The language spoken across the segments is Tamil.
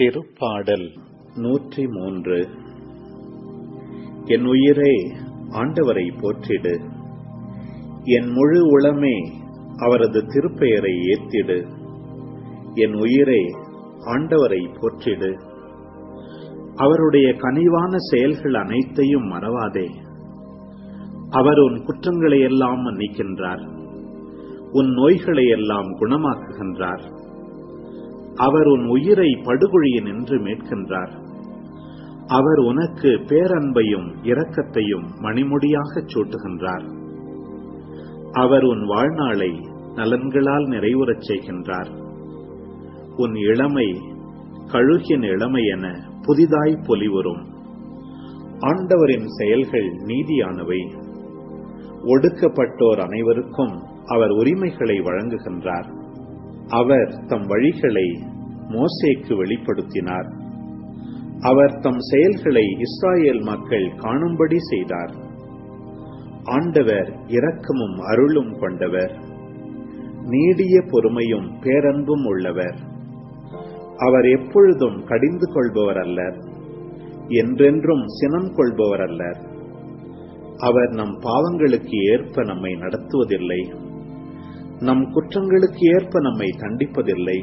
திருப்பாடல் நூற்றி மூன்று என் உயிரே ஆண்டவரை போற்றிடு என் முழு உளமே அவரது திருப்பெயரை ஏத்திடு என் உயிரே ஆண்டவரை போற்றிடு அவருடைய கனிவான செயல்கள் அனைத்தையும் மறவாதே அவர் உன் குற்றங்களை எல்லாம் மன்னிக்கின்றார் உன் நோய்களை எல்லாம் குணமாக்குகின்றார் அவர் உன் உயிரை படுகொழியினின்று மீட்கின்றார் அவர் உனக்கு பேரன்பையும் இரக்கத்தையும் மணிமுடியாகச் சூட்டுகின்றார் அவர் உன் வாழ்நாளை நலன்களால் நிறைவுறச் செய்கின்றார் உன் இளமை கழுகின் இளமை என புதிதாய் பொலிவுறும் ஆண்டவரின் செயல்கள் நீதியானவை ஒடுக்கப்பட்டோர் அனைவருக்கும் அவர் உரிமைகளை வழங்குகின்றார் அவர் தம் வழிகளை மோசேக்கு வெளிப்படுத்தினார் அவர் தம் செயல்களை இஸ்ராயேல் மக்கள் காணும்படி செய்தார் ஆண்டவர் இரக்கமும் அருளும் கொண்டவர் நீடிய பொறுமையும் பேரன்பும் உள்ளவர் அவர் எப்பொழுதும் கடிந்து கொள்பவர் அல்லர் என்றென்றும் சினம் கொள்பவர் அல்லர் அவர் நம் பாவங்களுக்கு ஏற்ப நம்மை நடத்துவதில்லை நம் குற்றங்களுக்கு ஏற்ப நம்மை தண்டிப்பதில்லை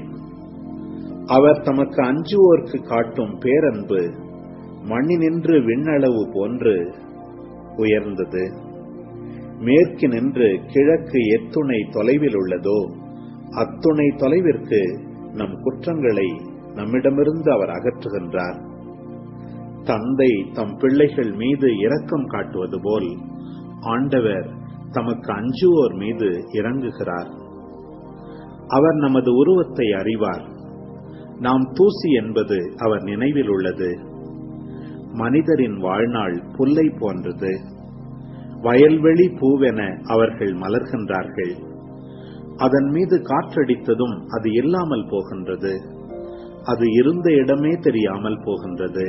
அவர் தமக்கு அஞ்சுவோர்க்கு காட்டும் பேரன்பு மண்ணினின்று விண்ணளவு போன்று உயர்ந்தது மேற்கினின்று கிழக்கு எத்துணை தொலைவில் உள்ளதோ அத்துணை தொலைவிற்கு நம் குற்றங்களை நம்மிடமிருந்து அவர் அகற்றுகின்றார் தந்தை தம் பிள்ளைகள் மீது இரக்கம் காட்டுவது போல் ஆண்டவர் தமக்கு அஞ்சுவோர் மீது இறங்குகிறார் அவர் நமது உருவத்தை அறிவார் நாம் தூசி என்பது அவர் நினைவில் உள்ளது மனிதரின் வாழ்நாள் புல்லை போன்றது வயல்வெளி பூவென அவர்கள் மலர்கின்றார்கள் அதன் மீது காற்றடித்ததும் அது இல்லாமல் போகின்றது அது இருந்த இடமே தெரியாமல் போகின்றது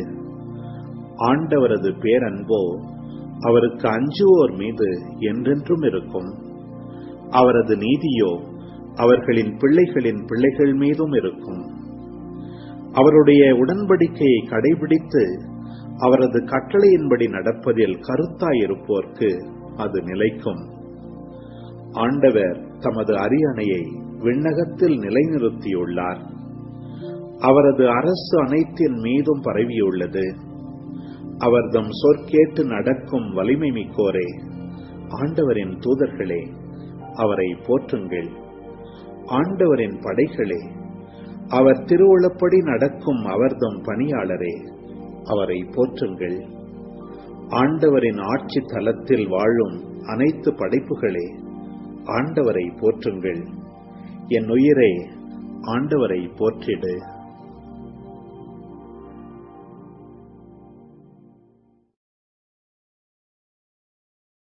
ஆண்டவரது பேரன்போ அவருக்கு அஞ்சுவோர் மீது என்றென்றும் இருக்கும் அவரது நீதியோ அவர்களின் பிள்ளைகளின் பிள்ளைகள் மீதும் இருக்கும் அவருடைய உடன்படிக்கையை கடைபிடித்து அவரது கட்டளையின்படி நடப்பதில் கருத்தாயிருப்போர்க்கு அது நிலைக்கும் ஆண்டவர் தமது அரியணையை விண்ணகத்தில் நிலைநிறுத்தியுள்ளார் அவரது அரசு அனைத்தின் மீதும் பரவியுள்ளது அவர் தம் சொற்கேட்டு நடக்கும் வலிமை மிக்கோரே ஆண்டவரின் தூதர்களே அவரை போற்றுங்கள் ஆண்டவரின் படைகளே அவர் திருவுளப்படி நடக்கும் அவர்தம் பணியாளரே அவரை போற்றுங்கள் ஆண்டவரின் ஆட்சி தலத்தில் வாழும் அனைத்து படைப்புகளே ஆண்டவரை போற்றுங்கள் என் உயிரே ஆண்டவரை போற்றிடு